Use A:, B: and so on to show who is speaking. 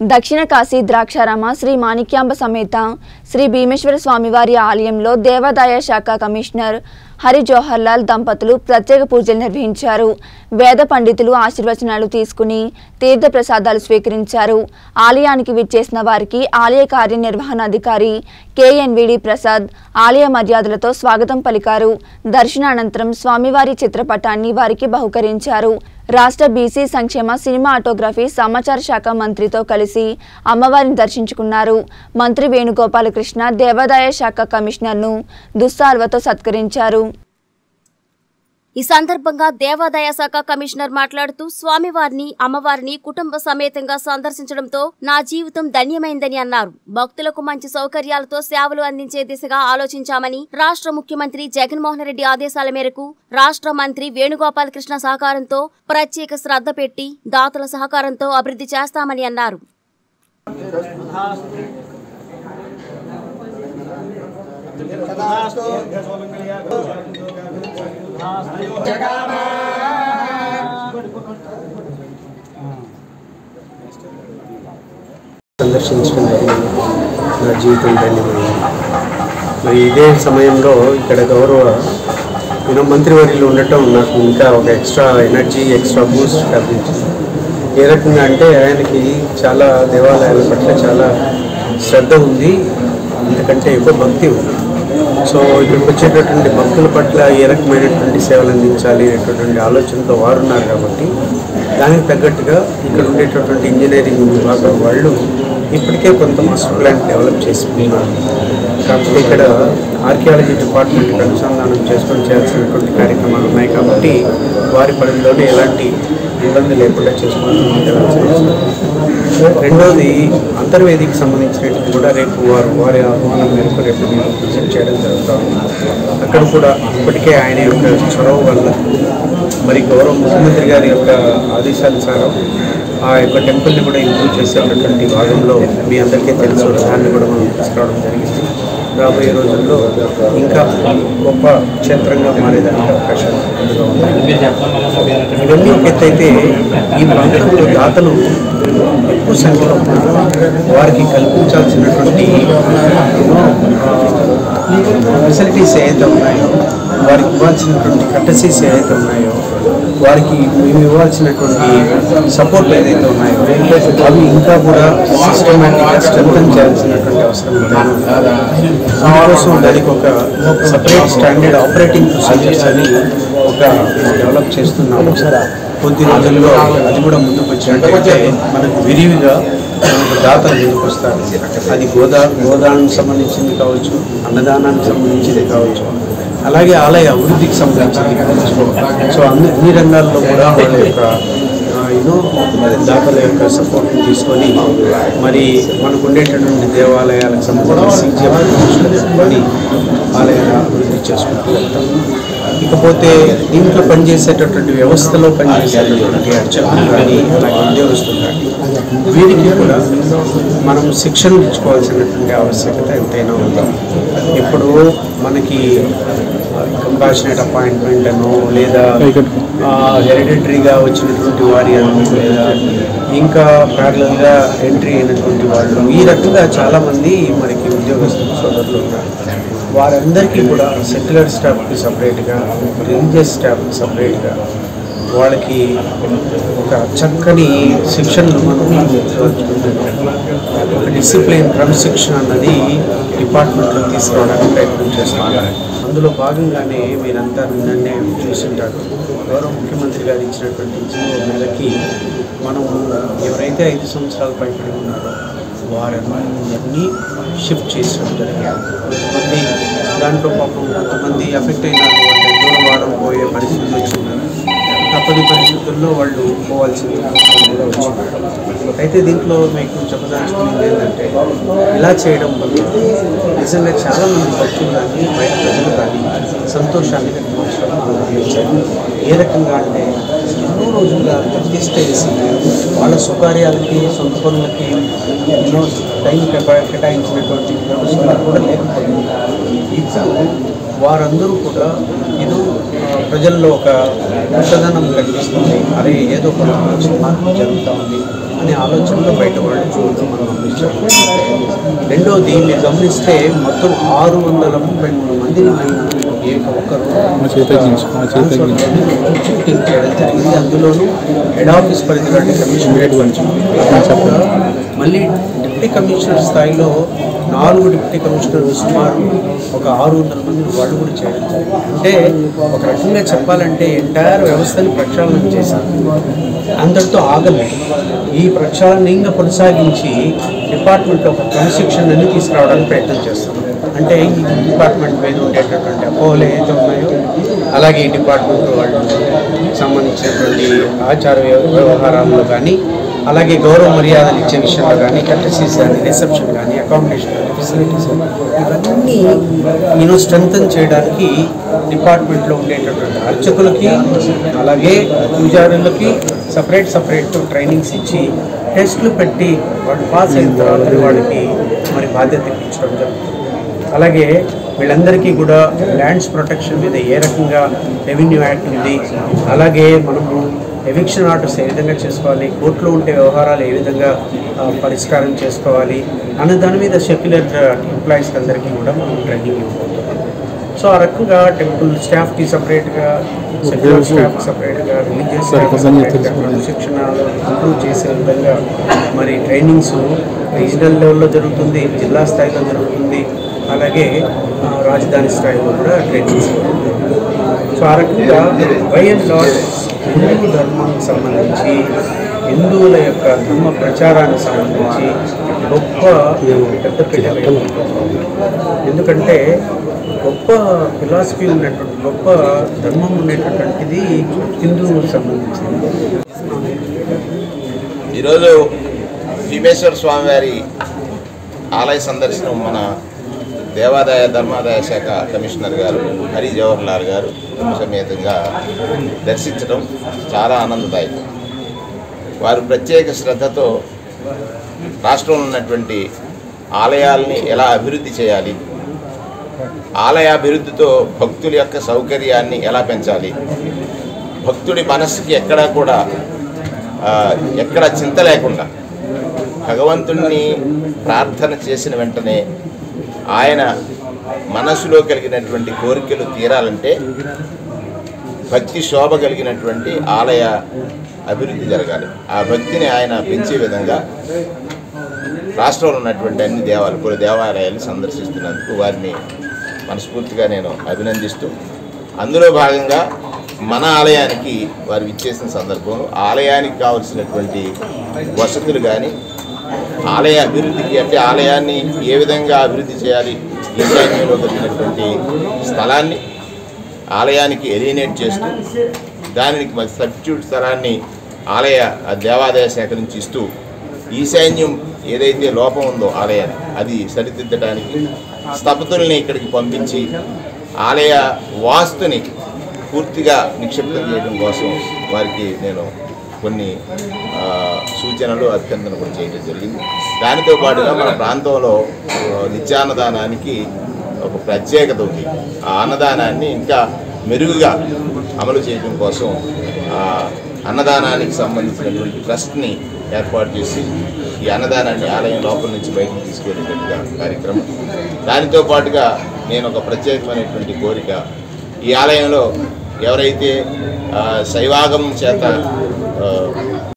A: దక్షిణ కాశీ ద్రాక్షారామ శ్రీ మాణిక్యాంబ సమేత శ్రీ భీమేశ్వర స్వామివారి ఆలయంలో దేవాదాయ శాఖ కమిషనర్ హరి జవహర్ లాల్ దంపతులు ప్రత్యేక పూజలు నిర్వహించారు వేద పండితులు ఆశీర్వచనాలు తీసుకుని తీర్థ ప్రసాదాలు స్వీకరించారు ఆలయానికి విచ్చేసిన వారికి ఆలయ కార్యనిర్వహణాధికారి కేఎన్విడి ప్రసాద్ ఆలయ మర్యాదలతో స్వాగతం పలికారు దర్శనానంతరం స్వామివారి చిత్రపటాన్ని వారికి బహుకరించారు రాష్ట్ర బీసీ సంక్షేమ సినిమా ఆటోగ్రఫీ సమాచార శాఖ మంత్రితో కలిసి అమ్మవారిని దర్శించుకున్నారు మంత్రి వేణుగోపాలకృష్ణ దేవాదాయ శాఖ కమిషనర్ను దుస్సాల్వతో సత్కరించారు
B: ఈ సందర్భంగా దేవాదాయ శాఖ కమిషనర్ మాట్లాడుతూ స్వామివారిని అమ్మవారిని కుటుంబ సమేతంగా సందర్శించడంతో నా జీవితం ధన్యమైందని అన్నారు భక్తులకు మంచి సౌకర్యాలతో సేవలు అందించే దిశగా ఆలోచించామని రాష్ట్ర ముఖ్యమంత్రి జగన్మోహన్ రెడ్డి ఆదేశాల మేరకు రాష్ట్ర మంత్రి వేణుగోపాలకృష్ణ సహకారంతో ప్రత్యేక శ్రద్ధ పెట్టి దాతల సహకారంతో అభివృద్ధి చేస్తామని అన్నారు
C: సందర్శించడం జరిగింది నా జీవితం ధన్యమైంది మరి ఇదే సమయంలో ఇక్కడ గౌరవ యూనో మంత్రివర్యులు ఉండటం నాకు ఇంకా ఒక ఎక్స్ట్రా ఎనర్జీ ఎక్స్ట్రా బూస్ట్ కల్పించింది ఏ రకంగా అంటే ఆయనకి చాలా దేవాలయాల పట్ల చాలా శ్రద్ధ ఉంది ఎందుకంటే ఎక్కువ భక్తి ఉంది సో ఇక్కడికి వచ్చేటటువంటి భక్తుల పట్ల ఏ రకమైనటువంటి సేవలు అందించాలి అనేటటువంటి ఆలోచనతో వారు ఉన్నారు కాబట్టి దానికి తగ్గట్టుగా ఇక్కడ ఉండేటటువంటి ఇంజనీరింగ్ విభాగం వాళ్ళు ఇప్పటికే కొంత మాస్టర్ ప్లాన్ డెవలప్ చేసుకున్నారు కాకపోతే ఇక్కడ ఆర్కియాలజీ డిపార్ట్మెంట్కి అనుసంధానం చేసుకొని చేయాల్సినటువంటి కార్యక్రమాలు ఉన్నాయి కాబట్టి వారి పరిధిలోనే ఎలాంటి ఇబ్బంది లేకుండా చేసుకుంటూ ముందుకెళ్ళాల్సిన అవసరం ఉంది. రెండవది అంతర్వేదికి సంబంధించినట్టు కూడా రేపు వారు వారి ఆహ్వానం మేరకు రేపు నేను విజిట్ చేయడం జరుగుతూ ఉంది అక్కడ కూడా ఇప్పటికే ఆయన యొక్క చొరవ వల్ల మరి గౌరవ ముఖ్యమంత్రి గారి యొక్క ఆదేశానుసారం ఆ యొక్క టెంపుల్ని కూడా ఇంప్రూవ్ చేసేటటువంటి భాగంలో మీ అందరికీ తెలుసు దాన్ని కూడా మనం తీసుకురావడం జరిగింది రాబోయే రోజుల్లో ఇంకా గొప్ప క్షేత్రంగా మారేదానికి అవకాశాలు ముందుగా ఉన్నాయి ఇవన్నీ ఒక ఎత్తు అయితే ఈ ప్రాంతంలో దాతలు ఎక్కువ సంఖ్యలో ఉన్నారు వారికి కల్పించాల్సినటువంటి ఫెసిలిటీస్ ఏదైతే ఉన్నాయో వారికి ఇవ్వాల్సినటువంటి కట్టసీస్ ఏదైతే ఉన్నాయో వారికి మేము ఇవ్వాల్సినటువంటి సపోర్ట్ ఏదైతే ఉన్నాయో అవి ఇంకా కూడా సిస్టమేటిక్గా స్ట్రెంథన్ చేయాల్సినటువంటి అవసరం ఎంతైనా ఉంది అందుకోసం దానికి ఒక సపరేట్ స్టాండర్డ్ ఆపరేటింగ్ ప్రొసీజర్స్ అని ఒక డెవలప్ చేస్తున్నాము కొద్ది రోజుల్లో అది కూడా ముందుకు వచ్చినట్టయితే మనకు విరివిగా మనకు దాతలు ముందుకు వస్తారు అది గోదా గోదానికి సంబంధించింది కావచ్చు అన్నదానానికి సంబంధించింది కావచ్చు అలాగే ఆలయ అభివృద్ధికి సంబంధించింది కావచ్చు సో అన్ని అన్ని రంగాల్లో కూడా వాళ్ళ యొక్క యూనో దాతల యొక్క సపోర్ట్ తీసుకొని మరి మనకు ఉండేటటువంటి దేవాలయాలకు సంబంధించి సీజీఎం పెట్టుకొని ఆలయాల అభివృద్ధి చేసుకుంటూ వెళ్తాం ఇకపోతే దీంట్లో పనిచేసేటటువంటి వ్యవస్థలో పనిచేసేటటువంటి అర్చకులు కానీ అలాగే ఉద్యోగస్తులు కానీ వీరికి కూడా మనం శిక్షణ ఇచ్చుకోవాల్సినటువంటి ఆవశ్యకత ఎంతైనా ఉంది ఇప్పుడు మనకి కంపాషనేట్ అపాయింట్మెంట్ అనో లేదా హెరిడిటరీగా వచ్చినటువంటి వారి అనో లేదా ఇంకా ప్యారలల్గా ఎంట్రీ అయినటువంటి వాళ్ళు ఈ రకంగా చాలామంది మనకి ఉద్యోగస్తులు సోదరులు ఉన్నారు వారందరికీ కూడా సెక్యులర్ స్టాఫ్కి సపరేట్గా రిలీజియస్ స్టాఫ్కి సపరేట్గా వాళ్ళకి ఒక చక్కని శిక్షణను మనం ఇవ్వదలుచుకుంటున్నాం ఒక డిసిప్లిన్ క్రమశిక్షణ అన్నది డిపార్ట్మెంట్లో తీసుకురావడానికి ప్రయత్నం చేస్తున్నాం అందులో భాగంగానే మీరంతా నిన్ననే చూసింటారు గౌరవ ముఖ్యమంత్రి గారు ఇచ్చినటువంటి జీవో మేరకి మనం ఎవరైతే ఐదు సంవత్సరాలు పైబడి ఉన్నారో వారందరినీ షిఫ్ట్ చేసడం జరిగింది కొంతమంది దాంట్లో పాపం కొంతమంది ఎఫెక్ట్ అయిన వాళ్ళు దూరవారం పోయే పరిస్థితి వచ్చింది తప్పని పరిస్థితుల్లో వాళ్ళు పోవాల్సింది కూడా వచ్చింది అయితే దీంట్లో మీకు చెప్పదలుచుకున్నది ఏంటంటే ఇలా చేయడం వల్ల నిజంగా చాలామంది భక్తులు కానీ బయట ప్రజలు కానీ సంతోషాన్ని వ్యక్తపరచడం ప్రారంభించారు ఏ రకంగా అంటే ఎన్నో రోజులుగా ప్రతిష్ట వేసి వాళ్ళ సుకార్యాలకి సొంత పనులకి ఎన్నో టైం కేటా- కేటాయించినటువంటి వ్యవస్థలు కూడా లేకపోయింది ఇప్పుడు వారందరూ కూడా ఇది ఆ, ప్రజల్లో ఒక కొత్తదనం కనిపిస్తుంది అరే ఏదో ఒక మంచి మార్పు జరుగుతూ ఉంది అనే ఆలోచనలో బయట వాళ్ళు చూడటం మనం గమనించాము రెండోది మీరు గమనిస్తే మొత్తం ఆరు వందల ముప్పై మూడు మందిని మేము ఏ ఒక్కరు
D: మా చేతి తగ్గించు, మా చేతి తగ్గించు.
C: షిఫ్టింగ్ చేయడం జరిగింది అందులోనూ హెడ్ ఆఫీస్ పరిధిలోని కమిషనరేట్ కొంచెం కాకుండా మళ్ళీ డిప్యూటీ కమిషనర్ స్థాయిలో నాలుగు డిప్యూటీ కమిషనర్లు సుమారు ఒక ఆరు వందల మంది వాళ్ళు కూడా చేయడం జరిగింది అంటే ఒక రకంగా చెప్పాలంటే ఎంటైర్ వ్యవస్థని ప్రక్షాళన చేశారు అందరితో ఆగలేదు ఈ ప్రక్షాళన ఇంకా కొనసాగించి డిపార్ట్మెంట్ ఒక క్రమశిక్షణని తీసుకురావడానికి ప్రయత్నం చేస్తున్నాం అంటే ఈ డిపార్ట్మెంట్ మీద ఉండేటటువంటి అపోహలు ఏదైతే ఉన్నాయో అలాగే ఈ డిపార్ట్మెంట్ వాళ్ళు సంబంధించినటువంటి ఆచార వ్యవ- వ్యవహారాల్లో కానీ అలాగే గౌరవ మర్యాదలు ఇచ్చే విషయంలో కానీ కట్టసీస్ కానీ రిసెప్షన్ కానీ అకామిడేషన్ కానీ ఫెసిలిటీస్ ఇవన్నీ నేను స్ట్రెంగ్తన్ చేయడానికి డిపార్ట్మెంట్లో ఉండేటటువంటి అర్చకులకి అలాగే పూజారులకి సపరేట్ సపరేట్ ట్రైనింగ్స్ ఇచ్చి టెస్టులు పెట్టి వాళ్ళు పాస్ అయిన తర్వాత వాళ్ళకి మరి బాధ్యత ఇప్పించడం జరుగుతుంది అలాగే వీళ్ళందరికీ కూడా ల్యాండ్స్ ప్రొటెక్షన్ మీద ఏ రకంగా రెవెన్యూ యాక్ట్ ఉంది అలాగే మనము ఎవిక్షన్ ఆర్డర్స్ ఏ విధంగా చేసుకోవాలి కోర్టులో ఉండే వ్యవహారాలు ఏ విధంగా ఆ, పరిష్కారం చేసుకోవాలి అనే దాని మీద సెక్యులర్ ఎంప్లాయీస్ అందరికీ కూడా మనం ట్రైనింగ్ ఇవ్వబోతున్నాం సో ఆ రకంగా టెంపుల్ స్టాఫ్కి సపరేట్గా సెక్యులర్ స్టాఫ్ సపరేట్గా రిలీజియస్ స్టాఫ్ సపరేట్గా శిక్షణలు ఇంప్రూవ్ చేసే విధంగా మరి ట్రైనింగ్స్ రీజనల్ లెవెల్లో జరుగుతుంది జిల్లా స్థాయిలో జరుగుతుంది అలాగే ఆ, రాజధాని స్థాయిలో కూడా ట్రైనింగ్స్ సో ఆ రకంగా బై అండ్ లార్జ్ హిందూ ధర్మానికి సంబంధించి హిందువుల యొక్క ధర్మ ప్రచారానికి సంబంధించి గొప్ప పెద్దపీట వేయబోతున్నాం. ఎందుకంటే గొప్ప ఫిలాసఫీ ఉన్నటువంటి గొప్ప ధర్మం ఉండేటటువంటిది హిందువులకు సంబంధించింది
E: ఈరోజు భీమేశ్వర స్వామివారి ఆలయ సందర్శనం మన దేవాదాయ ధర్మాదాయ శాఖ కమిషనర్ గారు హరి జవహర్ లాల్ గారు కుటుంబ సమేతంగా దర్శించడం చాలా ఆనందదాయకం వారు ప్రత్యేక శ్రద్ధతో రాష్ట్రంలో ఉన్నటువంటి ఆలయాల్ని ఎలా అభివృద్ధి చేయాలి ఆలయ అభివృద్ధితో భక్తుల యొక్క సౌకర్యాన్ని ఎలా పెంచాలి భక్తుడి మనస్సుకి ఎక్కడా కూడా ఆ, ఎక్కడ చింత లేకుండా భగవంతుణ్ణి ప్రార్థన చేసిన వెంటనే ఆయన మనసులో కలిగినటువంటి కోరికలు తీరాలంటే భక్తి శోభ కలిగినటువంటి ఆలయ అభివృద్ధి జరగాలి ఆ భక్తిని ఆయన పెంచే విధంగా రాష్ట్రంలో ఉన్నటువంటి అన్ని దేవాలయాలు కొన్ని దేవాలయాలు సందర్శిస్తున్నందుకు వారిని మనస్ఫూర్తిగా నేను అభినందిస్తూ అందులో భాగంగా మన ఆలయానికి వారు ఇచ్చేసిన సందర్భంలో ఆలయానికి కావలసినటువంటి వసతులు కానీ ఆలయ అభివృద్ధికి అంటే ఆలయాన్ని ఏ విధంగా అభివృద్ధి చేయాలి ఈశాన్యంలో కలిగినటువంటి స్థలాన్ని ఆలయానికి ఎలినేట్ చేస్తూ దానికి మరి సబ్స్టిట్యూట్ స్థలాన్ని ఆలయ ఆ దేవాదాయ శాఖ నుంచి ఇస్తూ ఈశాన్యం ఏదైతే లోపం ఉందో ఆలయాన్ని అది సరిదిద్దడానికి స్థపతుల్ని ఇక్కడికి పంపించి ఆలయ వాస్తుని పూర్తిగా నిక్షిప్తం చేయడం కోసం వారికి నేను కొన్ని ఆ, సూచనలు అభ్యర్థన కూడా చేయడం జరిగింది దానితో పాటుగా మన ప్రాంతంలో ఆ, నిత్యాన్నదానానికి ఒక ప్రత్యేకత ఉంది ఆ అన్నదానాన్ని ఇంకా మెరుగుగా అమలు చేయడం కోసం ఆ అన్నదానానికి సంబంధించినటువంటి ట్రస్ట్ని ఏర్పాటు చేసి ఈ అన్నదానాన్ని ఆలయం లోపల నుంచి బయటకు తీసుకెళ్ళేటట్టుగా కార్యక్రమం దానితో పాటుగా నేను ఒక ప్రత్యేకమైనటువంటి కోరిక ఈ ఆలయంలో ఎవరైతే ఆ, శైవాగమం చేత ఆ,